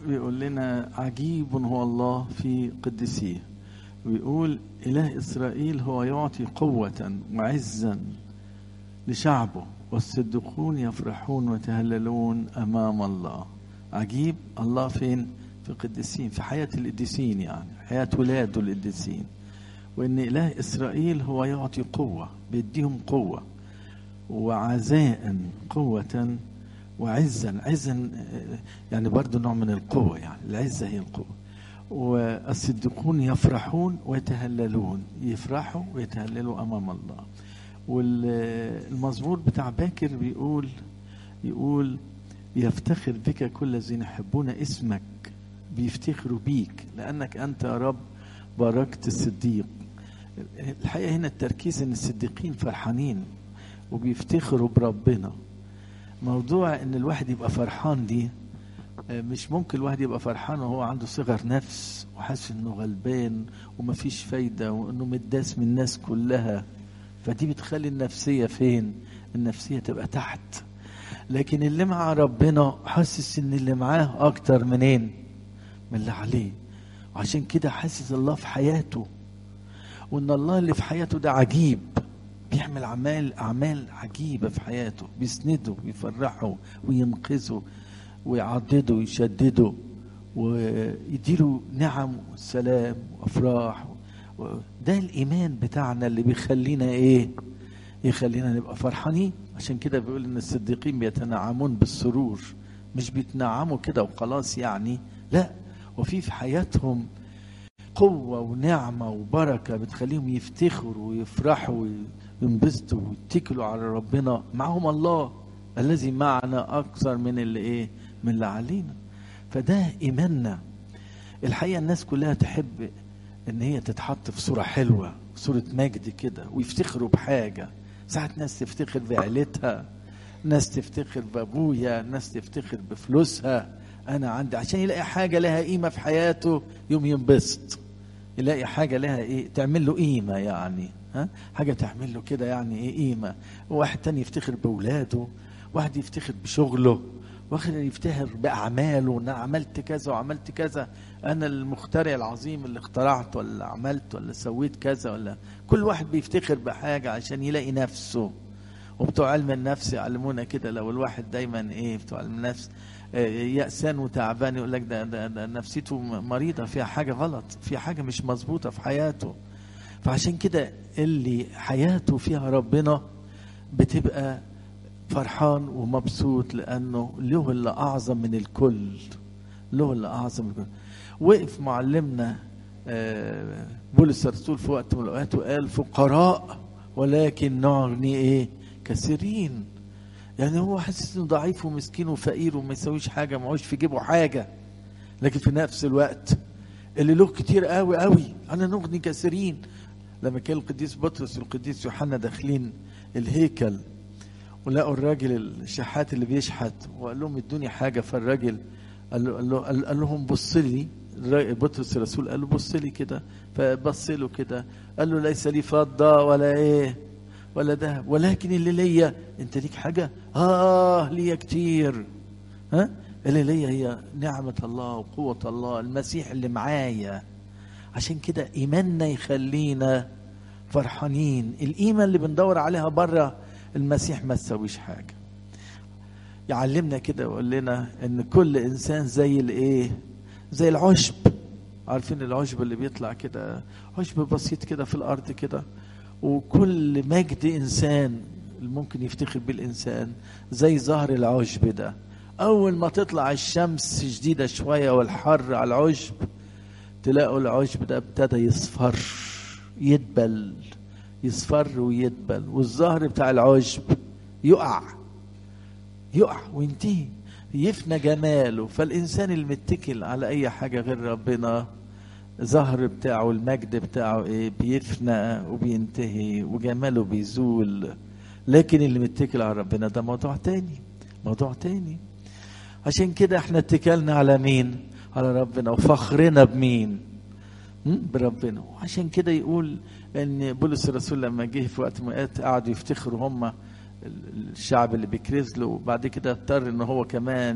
بيقول لنا عجيب هو الله في قدسيه ويقول إله إسرائيل هو يعطي قوة وعزا لشعبه والصديقون يفرحون ويتهللون أمام الله عجيب الله فين في القديسين في حياة القديسين يعني حياة ولاده القديسين وإن إله إسرائيل هو يعطي قوة بيديهم قوة وعزاء قوة وعزا عزا يعني برضو نوع من القوة يعني العزة هي القوة والصديقون يفرحون ويتهللون يفرحوا ويتهللوا أمام الله والمزمور بتاع باكر بيقول يقول يفتخر بك كل الذين يحبون اسمك بيفتخروا بيك لأنك أنت يا رب باركت الصديق الحقيقة هنا التركيز ان الصديقين فرحانين وبيفتخروا بربنا موضوع ان الواحد يبقى فرحان دي مش ممكن الواحد يبقى فرحان وهو عنده صغر نفس وحاسس انه غلبان ومفيش فايدة وانه متداس من الناس كلها فدي بتخلي النفسية فين النفسية تبقى تحت لكن اللي مع ربنا حاسس ان اللي معاه اكتر منين من اللي عليه وعشان كده حاسس الله في حياته وان الله اللي في حياته ده عجيب بيعمل اعمال اعمال عجيبه في حياته بيسنده ويفرحه وينقذه ويعضده ويشدده ويديله نعم وسلام وافراح ده الايمان بتاعنا اللي بيخلينا ايه يخلينا نبقى فرحانين عشان كده بيقول ان الصديقين بيتنعمون بالسرور مش بيتنعموا كده وخلاص يعني لا وفي في حياتهم قوة ونعمة وبركة بتخليهم يفتخروا ويفرحوا وينبسطوا ويتكلوا على ربنا معهم الله الذي معنا أكثر من اللي إيه من اللي علينا فده إيماننا الحقيقة الناس كلها تحب إن هي تتحط في صورة حلوة صورة مجد كده ويفتخروا بحاجة ساعات ناس تفتخر بعيلتها ناس تفتخر بأبويا ناس تفتخر بفلوسها أنا عندي عشان يلاقي حاجة لها قيمة في حياته يوم ينبسط يلاقي حاجة لها إيه تعمل له قيمة يعني ها حاجة تعمل له كده يعني إيه قيمة واحد تاني يفتخر بأولاده واحد يفتخر بشغله واحد يفتخر بأعماله أنا عملت كذا وعملت كذا أنا المخترع العظيم اللي اخترعت ولا عملت ولا سويت كذا ولا كل واحد بيفتخر بحاجة عشان يلاقي نفسه وبتوع علم النفس يعلمونا كده لو الواحد دايما ايه بتوع علم النفس يأسان وتعبان يقول لك ده, ده, ده نفسيته مريضة فيها حاجة غلط فيها حاجة مش مظبوطة في حياته فعشان كده اللي حياته فيها ربنا بتبقى فرحان ومبسوط لأنه له اللي أعظم من الكل له اللي أعظم من الكل وقف معلمنا بولس الرسول في وقت من الأوقات وقال فقراء ولكن نغني إيه كثيرين يعني هو حاسس انه ضعيف ومسكين وفقير وما يسويش حاجه معوش في جيبه حاجه لكن في نفس الوقت اللي له كتير قوي قوي انا نغني كثيرين لما كان القديس بطرس والقديس يوحنا داخلين الهيكل ولقوا الراجل الشحات اللي بيشحت وقال لهم ادوني حاجه فالراجل قال, له قال, له قال لهم بص لي بطرس الرسول قال له بص لي كده فبص له كده قال له ليس لي فضه ولا ايه ولا ذهب ولكن اللي ليا انت ليك حاجه اه ليا كتير ها اللي ليا هي نعمه الله وقوه الله المسيح اللي معايا عشان كده ايماننا يخلينا فرحانين القيمه اللي بندور عليها بره المسيح ما تسويش حاجه يعلمنا كده ويقول لنا ان كل انسان زي الايه زي العشب عارفين العشب اللي بيطلع كده عشب بسيط كده في الارض كده وكل مجد انسان ممكن يفتخر بالانسان زي ظهر العشب ده اول ما تطلع الشمس شديده شويه والحر على العشب تلاقوا العشب ده ابتدى يصفر يدبل يصفر ويدبل والظهر بتاع العشب يقع يقع وينتهي يفنى جماله فالانسان المتكل على اي حاجه غير ربنا ظهر بتاعه المجد بتاعه ايه بيفنى وبينتهي وجماله بيزول لكن اللي متكل على ربنا ده موضوع تاني موضوع تاني عشان كده احنا اتكلنا على مين على ربنا وفخرنا بمين بربنا وعشان كده يقول ان بولس الرسول لما جه في وقت ما قعدوا يفتخروا هم الشعب اللي بيكرز له وبعد كده اضطر ان هو كمان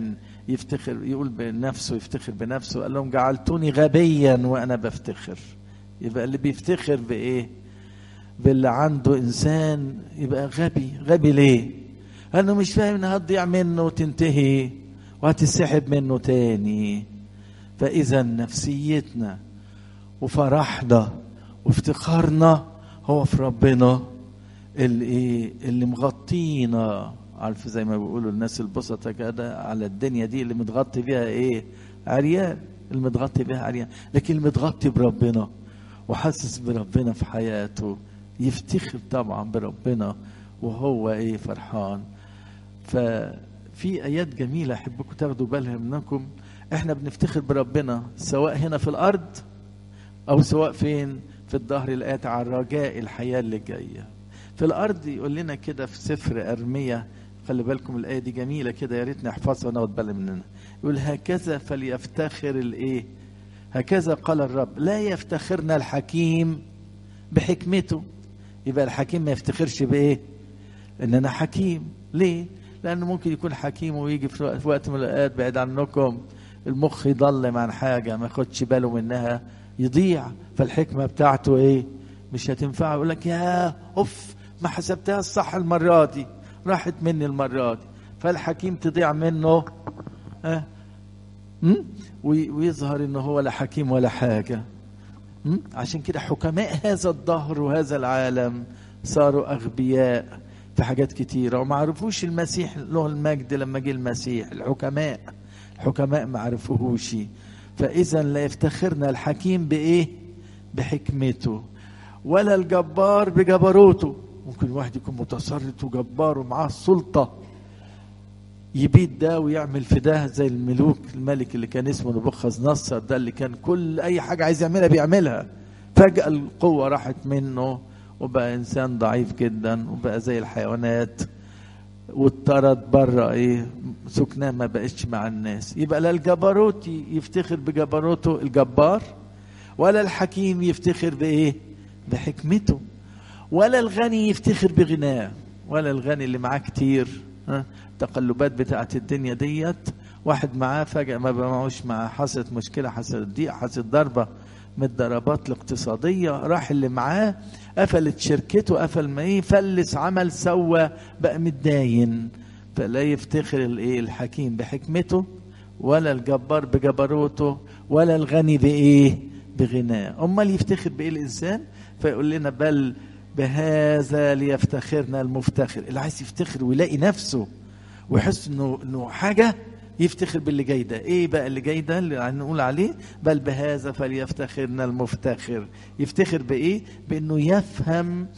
يفتخر يقول بنفسه يفتخر بنفسه قال لهم جعلتوني غبيا وانا بفتخر يبقى اللي بيفتخر بايه باللي عنده انسان يبقى غبي غبي ليه لانه مش فاهم انها هتضيع منه وتنتهي وهتسحب منه تاني فاذا نفسيتنا وفرحنا وافتخارنا هو في ربنا اللي ايه اللي مغطينا عارف زي ما بيقولوا الناس البسطة كده على الدنيا دي اللي متغطي بيها ايه عريان اللي متغطي بيها عريان لكن اللي متغطي بربنا وحاسس بربنا في حياته يفتخر طبعا بربنا وهو ايه فرحان ففي ايات جميله احبكم تاخدوا بالها منكم احنا بنفتخر بربنا سواء هنا في الارض او سواء فين في الظهر الاتي على رجاء الحياه اللي جايه في الارض يقول لنا كده في سفر ارميه خلي بالكم الايه دي جميله كده يا ريت نحفظها وناخد بالنا مننا يقول هكذا فليفتخر الايه هكذا قال الرب لا يفتخرنا الحكيم بحكمته يبقى الحكيم ما يفتخرش بايه ان انا حكيم ليه لانه ممكن يكون حكيم ويجي في وقت من الاوقات بعيد عنكم المخ يضلم عن حاجه ما ياخدش باله منها يضيع فالحكمه بتاعته ايه مش هتنفع يقول لك يا اوف ما حسبتها الصح المره دي راحت مني المره دي فالحكيم تضيع منه أه؟ ويظهر انه هو لا حكيم ولا حاجه عشان كده حكماء هذا الدهر وهذا العالم صاروا اغبياء في حاجات كتيرة وما عرفوش المسيح له المجد لما جه المسيح الحكماء الحكماء ما عرفوهوش فإذا لا يفتخرنا الحكيم بإيه بحكمته ولا الجبار بجبروته ممكن واحد يكون متسلط وجبار ومعاه السلطة يبيد ده ويعمل في ده زي الملوك الملك اللي كان اسمه نبوخذ نصر ده اللي كان كل اي حاجه عايز يعملها بيعملها فجاه القوه راحت منه وبقى انسان ضعيف جدا وبقى زي الحيوانات واتطرد بره ايه سكناه ما بقتش مع الناس يبقى لا الجبروت يفتخر بجبروته الجبار ولا الحكيم يفتخر بايه بحكمته ولا الغني يفتخر بغناه ولا الغني اللي معاه كتير ها التقلبات بتاعت الدنيا ديت واحد معاه فجأة ما بقى معوش معاه حصلت مشكلة حصلت ضيق حصلت ضربة من الضربات الاقتصادية راح اللي معاه قفلت شركته قفل ما ايه فلس عمل سوى بقى متداين فلا يفتخر الايه الحكيم بحكمته ولا الجبار بجبروته ولا الغني بايه بغناه امال يفتخر بايه الانسان فيقول لنا بل بهذا ليفتخرنا المفتخر اللي عايز يفتخر ويلاقي نفسه ويحس انه انه حاجه يفتخر باللي جاي ده ايه بقى اللي جاي ده اللي هنقول عليه بل بهذا فليفتخرنا المفتخر يفتخر بايه بانه يفهم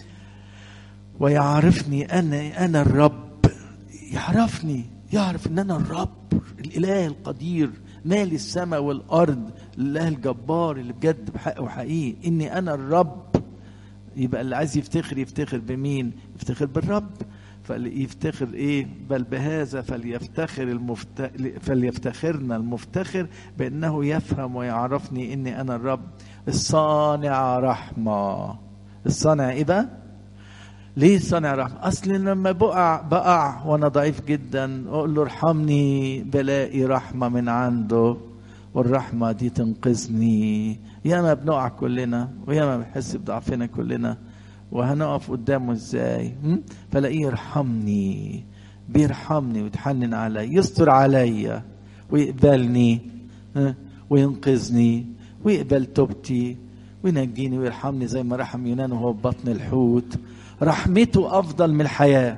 ويعرفني انا انا الرب يعرفني يعرف ان انا الرب الاله القدير مالي السماء والارض الاله الجبار اللي بجد بحق وحقيقي اني انا الرب يبقى اللي عايز يفتخر يفتخر بمين يفتخر بالرب فليفتخر ايه بل بهذا فليفتخر المفت... فليفتخرنا المفتخر بانه يفهم ويعرفني اني انا الرب الصانع رحمه الصانع ايه بقى ليه صانع رحمه اصل لما بقع بقع وانا ضعيف جدا اقول له ارحمني بلاقي رحمه من عنده والرحمه دي تنقذني ياما بنقع كلنا وياما بنحس بضعفنا كلنا وهنقف قدامه ازاي فلاقيه يرحمني بيرحمني ويتحنن علي يستر عليا ويقبلني وينقذني ويقبل توبتي وينجيني ويرحمني زي ما رحم يونان وهو في بطن الحوت رحمته افضل من الحياه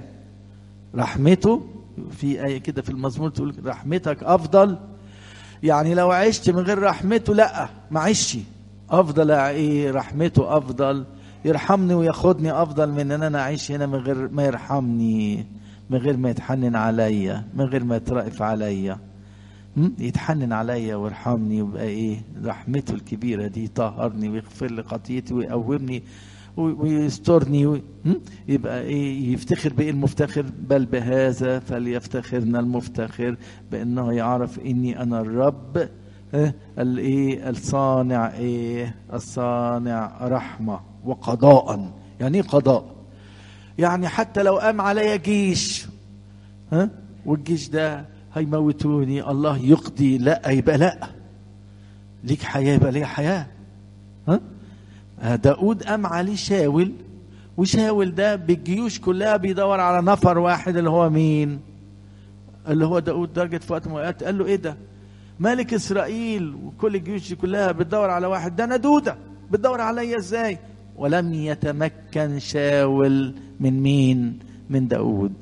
رحمته في ايه كده في المزمور تقول رحمتك افضل يعني لو عشت من غير رحمته لا ما عشش افضل ايه رحمته افضل يرحمني وياخدني افضل من ان انا اعيش هنا من غير ما يرحمني من غير ما يتحنن عليا من غير ما يترأف عليا يتحنن عليا ويرحمني يبقى ايه رحمته الكبيره دي يطهرني ويغفر لي خطيتي ويقومني ويسترني و... يبقى ايه يفتخر بايه المفتخر بل بهذا فليفتخرنا المفتخر بانه يعرف اني انا الرب الايه الصانع ايه الصانع رحمه وقضاء يعني ايه قضاء يعني حتى لو قام عليا جيش ها والجيش ده هيموتوني الله يقضي لا يبقى لا ليك حياه يبقى ليك حياه ها داود قام عليه شاول وشاول ده بالجيوش كلها بيدور على نفر واحد اللي هو مين اللي هو داود درجة في وقت من الأوقات قال له ايه ده ملك اسرائيل وكل الجيوش دي كلها بتدور على واحد ده انا دودة بتدور عليا ازاي ولم يتمكن شاول من مين من داود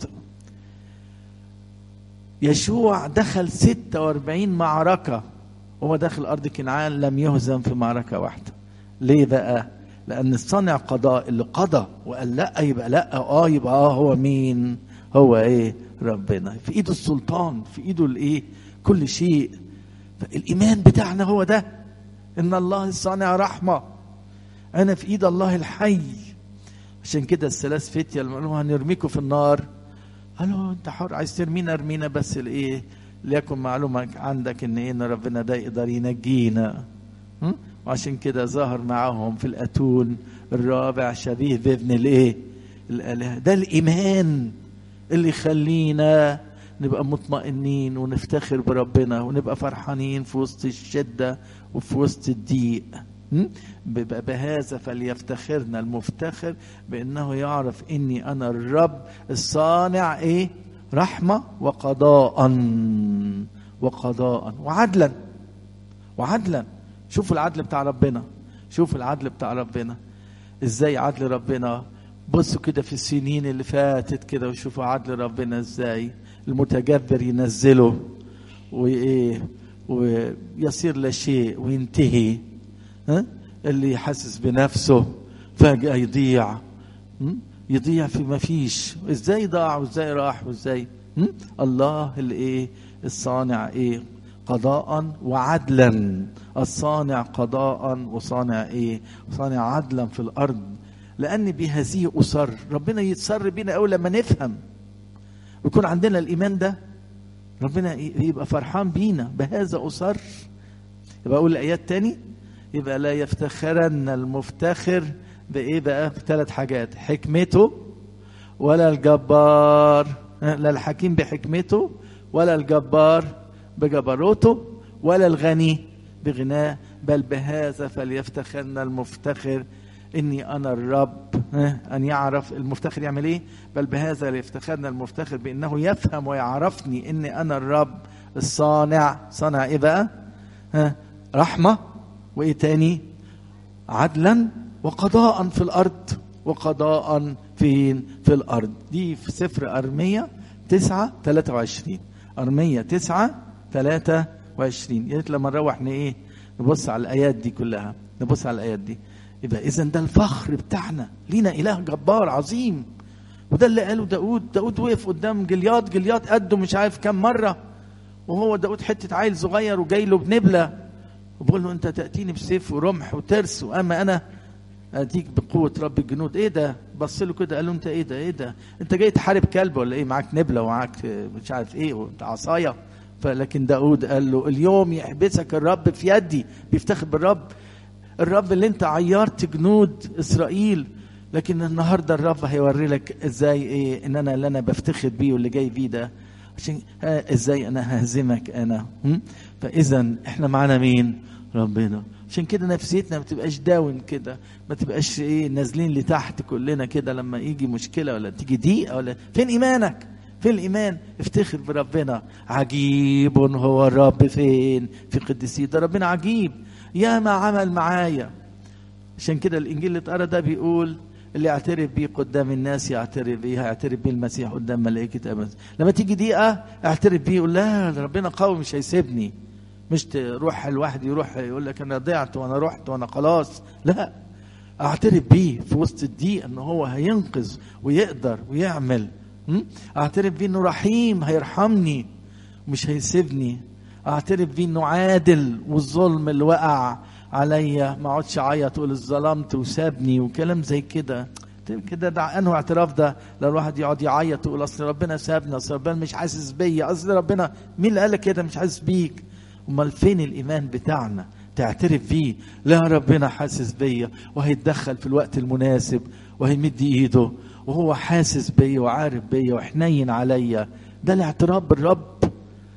يشوع دخل 46 معركة وهو داخل أرض كنعان لم يهزم في معركة واحدة ليه بقى لأن الصانع قضاء اللي قضى وقال لا يبقى لا اه يبقى اه هو مين هو ايه ربنا في ايده السلطان في ايده الايه كل شيء فالايمان بتاعنا هو ده ان الله الصانع رحمه انا في ايد الله الحي عشان كده الثلاث فتية لما قالوا هنرميكوا في النار قالوا انت حر عايز ترمينا ارمينا بس الايه ليكن معلومة عندك ان ايه ان ربنا ده يقدر ينجينا م? وعشان كده ظهر معاهم في الاتون الرابع شبيه بابن الايه الاله ده الايمان اللي يخلينا نبقى مطمئنين ونفتخر بربنا ونبقى فرحانين في وسط الشده وفي وسط الضيق بهذا فليفتخرنا المفتخر بانه يعرف اني انا الرب الصانع ايه رحمه وقضاء وقضاء وعدلا وعدلا شوفوا العدل بتاع ربنا شوفوا العدل بتاع ربنا ازاي عدل ربنا بصوا كده في السنين اللي فاتت كده وشوفوا عدل ربنا ازاي المتجبر ينزله وايه ويصير لا شيء وينتهي ها اللي حاسس بنفسه فجأة يضيع يضيع في ما فيش ازاي ضاع وازاي راح وازاي الله اللي ايه الصانع ايه قضاء وعدلا الصانع قضاء وصانع ايه صانع عدلا في الارض لان بهذه اسر ربنا يتسر بينا اول لما نفهم ويكون عندنا الايمان ده ربنا يبقى فرحان بينا بهذا اسر يبقى اقول الايات تاني يبقى لا يفتخرن المفتخر بايه بقى بثلاث حاجات حكمته ولا الجبار لا الحكيم بحكمته ولا الجبار بجبروته ولا الغني بغناه بل بهذا فليفتخرن المفتخر اني انا الرب ان يعرف المفتخر يعمل ايه بل بهذا ليفتخرن المفتخر بانه يفهم ويعرفني اني انا الرب الصانع صانع ايه بقى ها رحمه وايه تاني عدلا وقضاء في الارض وقضاء فين في الارض دي في سفر ارميا 9 23 ارميا 9 23 يا ريت لما نروح ايه نبص على الايات دي كلها نبص على الايات دي يبقى اذا ده الفخر بتاعنا لينا اله جبار عظيم وده اللي قاله داود داود وقف قدام جلياد جلياد قده مش عارف كم مره وهو داود حته عيل صغير وجاي له بنبله وبقول له انت تاتيني بسيف ورمح وترس واما انا اديك بقوه رب الجنود ايه ده بص له كده قال له انت ايه ده ايه ده انت جاي تحارب كلب ولا ايه معاك نبله ومعاك مش عارف ايه وانت عصايه فلكن داود قال له اليوم يحبسك الرب في يدي بيفتخر بالرب الرب اللي انت عيرت جنود اسرائيل لكن النهارده الرب هيوري لك ازاي ايه ان انا اللي انا بفتخر بيه واللي جاي بيه ده عشان ازاي انا ههزمك انا فاذا احنا معانا مين ربنا عشان كده نفسيتنا ما تبقاش داون كده ما تبقاش ايه نازلين لتحت كلنا كده لما يجي مشكله ولا تيجي ضيقه ولا فين ايمانك فين الايمان افتخر بربنا عجيب هو الرب فين في قدسيه ده ربنا عجيب يا ما عمل معايا عشان كده الانجيل اللي اتقرا ده بيقول اللي يعترف بيه قدام الناس يعترف بيه هيعترف بيه المسيح قدام ملائكه ابد لما تيجي دقيقه اعترف بيه يقول لا ربنا قوي مش هيسيبني مش تروح الواحد يروح يقول لك انا ضعت وانا رحت وانا خلاص لا اعترف بيه في وسط الضيق ان هو هينقذ ويقدر ويعمل اعترف بيه انه رحيم هيرحمني مش هيسيبني اعترف بيه انه عادل والظلم اللي وقع عليا ما اقعدش اعيط اقول اتظلمت وسابني وكلام زي كده كده ده انه اعتراف ده لو الواحد يقعد يعيط ويقول اصل ربنا سابنا اصل ربنا مش حاسس بيا اصل ربنا مين اللي قال لك كده مش حاسس بيك امال فين الايمان بتاعنا تعترف بيه لا ربنا حاسس بيا وهيتدخل في الوقت المناسب وهيمد ايده وهو حاسس بيا وعارف بيا وحنين عليا ده الاعتراف بالرب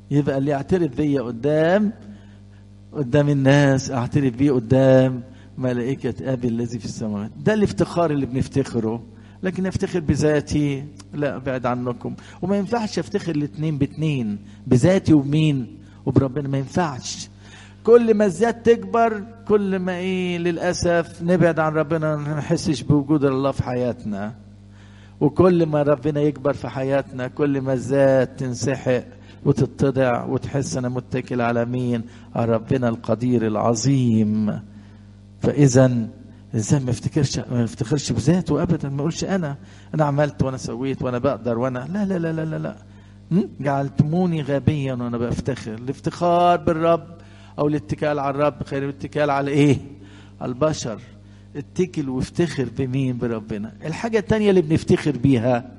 يبقى اللي يعترف بيا قدام قدام الناس اعترف بيه قدام ملائكة أبي الذي في السماوات ده الافتخار اللي بنفتخره لكن افتخر بذاتي لا بعد عنكم وما ينفعش افتخر الاثنين باثنين بذاتي وبمين وبربنا ما ينفعش كل ما الذات تكبر كل ما ايه للاسف نبعد عن ربنا ما نحسش بوجود الله في حياتنا وكل ما ربنا يكبر في حياتنا كل ما الذات تنسحق وتتضع وتحس انا متكل على مين على ربنا القدير العظيم فاذا الانسان ما يفتكرش ما يفتخرش بذاته ابدا ما يقولش انا انا عملت وانا سويت وانا بقدر وانا لا لا لا لا لا, لا. جعلتموني غبيا وانا بفتخر الافتخار بالرب او الاتكال على الرب خير الاتكال على ايه على البشر اتكل وافتخر بمين بربنا الحاجة التانية اللي بنفتخر بيها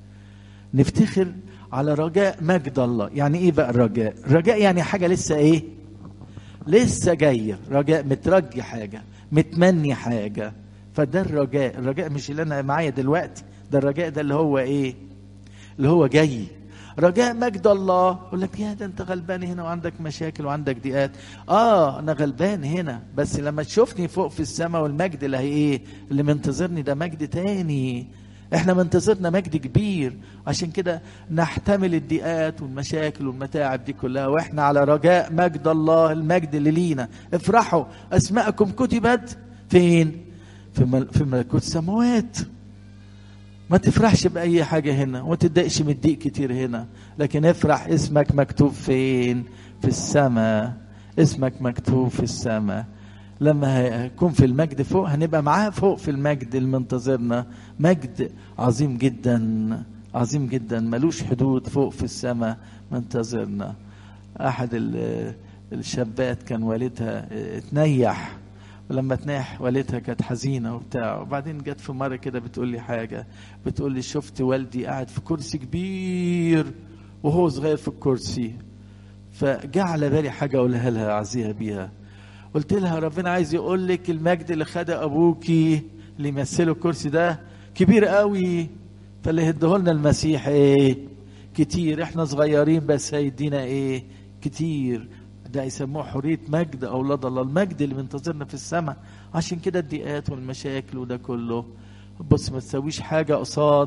نفتخر على رجاء مجد الله يعني ايه بقى الرجاء الرجاء يعني حاجة لسه ايه لسه جاية رجاء مترجي حاجة متمني حاجة فده الرجاء الرجاء مش اللي انا معايا دلوقتي ده الرجاء ده اللي هو ايه اللي هو جاي رجاء مجد الله يقول لك يا ده انت غلبان هنا وعندك مشاكل وعندك ضيقات اه انا غلبان هنا بس لما تشوفني فوق في السماء والمجد اللي هي ايه اللي منتظرني ده مجد تاني احنا منتظرنا مجد كبير عشان كده نحتمل الضيقات والمشاكل والمتاعب دي كلها واحنا على رجاء مجد الله المجد اللي لينا افرحوا اسماءكم كتبت فين في مل... في ملكوت السماوات ما تفرحش بأي حاجة هنا وما تتضايقش من الضيق كتير هنا لكن افرح اسمك مكتوب فين في السماء اسمك مكتوب في السماء لما هيكون في المجد فوق هنبقى معاه فوق في المجد المنتظرنا مجد عظيم جدا عظيم جدا ملوش حدود فوق في السماء منتظرنا احد الشابات كان والدها اتنيح ولما تناح والدها كانت حزينه وبتاع وبعدين جت في مره كده بتقول لي حاجه بتقول لي شفت والدي قاعد في كرسي كبير وهو صغير في الكرسي فجاء على بالي حاجه اقولها لها اعزيها بيها قلت لها ربنا عايز يقول لك المجد اللي خده ابوكي اللي يمثله الكرسي ده كبير قوي فاللي هده لنا المسيح ايه كتير احنا صغيرين بس هيدينا ايه كتير ده يسموه حرية مجد أولاد الله المجد اللي منتظرنا في السماء عشان كده الضيقات والمشاكل وده كله بص ما تسويش حاجة قصاد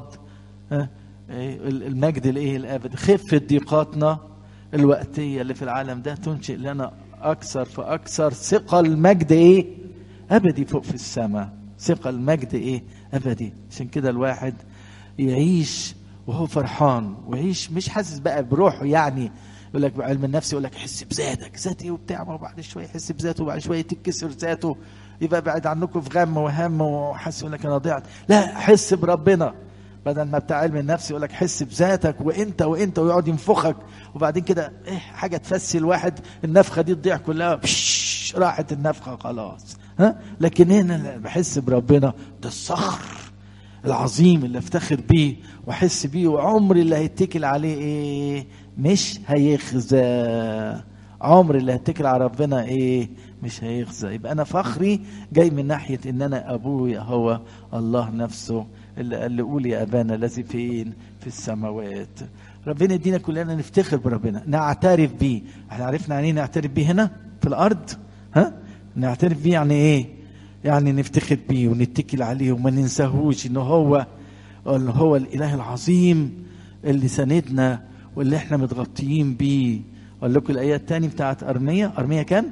المجد الايه الابدي خفة ضيقاتنا الوقتية اللي في العالم ده تنشئ لنا أكثر فأكثر ثقة المجد ايه أبدي فوق في السماء ثقة المجد ايه أبدي عشان كده الواحد يعيش وهو فرحان ويعيش مش حاسس بقى بروحه يعني يقول لك بعلم النفس يقول لك حس بذاتك ذاتي وبتاع وبعد شويه يحس بذاته وبعد شويه تتكسر ذاته يبقى بعد عنكم في غم وهم وحس يقول لك انا ضيعت لا حس بربنا بدل ما بتاع علم النفس يقول لك حس بذاتك وانت وانت ويقعد ينفخك وبعدين كده ايه حاجه تفسي الواحد النفخه دي تضيع كلها بش راحت النفخه خلاص ها لكن هنا بحس بربنا ده الصخر العظيم اللي افتخر بيه واحس بيه وعمري اللي هيتكل عليه ايه مش هيخزى عمر اللي هتكل على ربنا ايه مش هيخزى يبقى انا فخري جاي من ناحيه ان انا ابويا هو الله نفسه اللي قال لي قول يا ابانا الذي فين في السماوات ربنا يدينا كلنا نفتخر بربنا نعترف بيه احنا عرفنا يعني ايه نعترف بيه هنا في الارض ها نعترف بيه يعني ايه يعني نفتخر بيه ونتكل عليه وما ننساهوش ان هو اللي هو الاله العظيم اللي سندنا واللي احنا متغطيين بيه اقول لكم الايه الثانيه بتاعت ارميه ارميه كام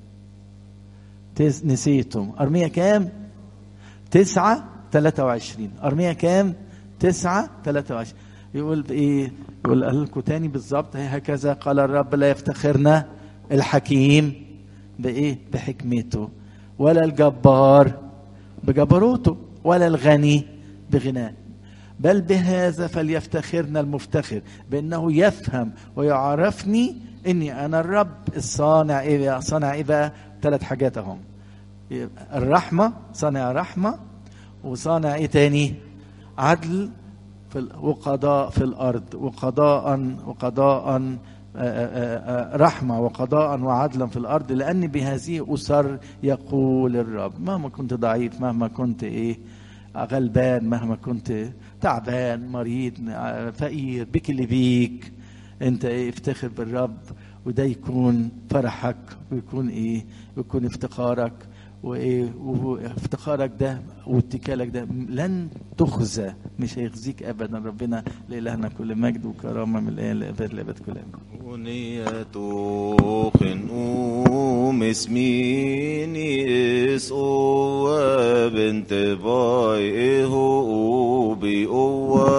نسيتم ارميه كام تسعة 23 ارميه كام تسعة 23 يقول ايه يقول قال لكم تاني بالظبط هكذا قال الرب لا يفتخرنا الحكيم بايه بحكمته ولا الجبار بجبروته ولا الغني بغناه بل بهذا فليفتخرنا المفتخر بانه يفهم ويعرفني اني انا الرب الصانع ايه صانع ايه بقى ثلاث حاجات اهم الرحمه صانع رحمه وصانع ايه تاني عدل في وقضاء في الارض وقضاء وقضاء رحمة وقضاء وعدلا في الأرض لأن بهذه أسر يقول الرب مهما كنت ضعيف مهما كنت إيه غلبان مهما كنت تعبان مريض فقير بك اللي بيك انت ايه افتخر بالرب وده يكون فرحك ويكون ايه ويكون افتخارك وايه وافتخارك ده واتكالك ده لن تخزى مش هيخزيك ابدا ربنا لالهنا كل مجد وكرامه من الان لابد لابد كل امين Uniyatu khinum ismini is o bint boy ehu bi o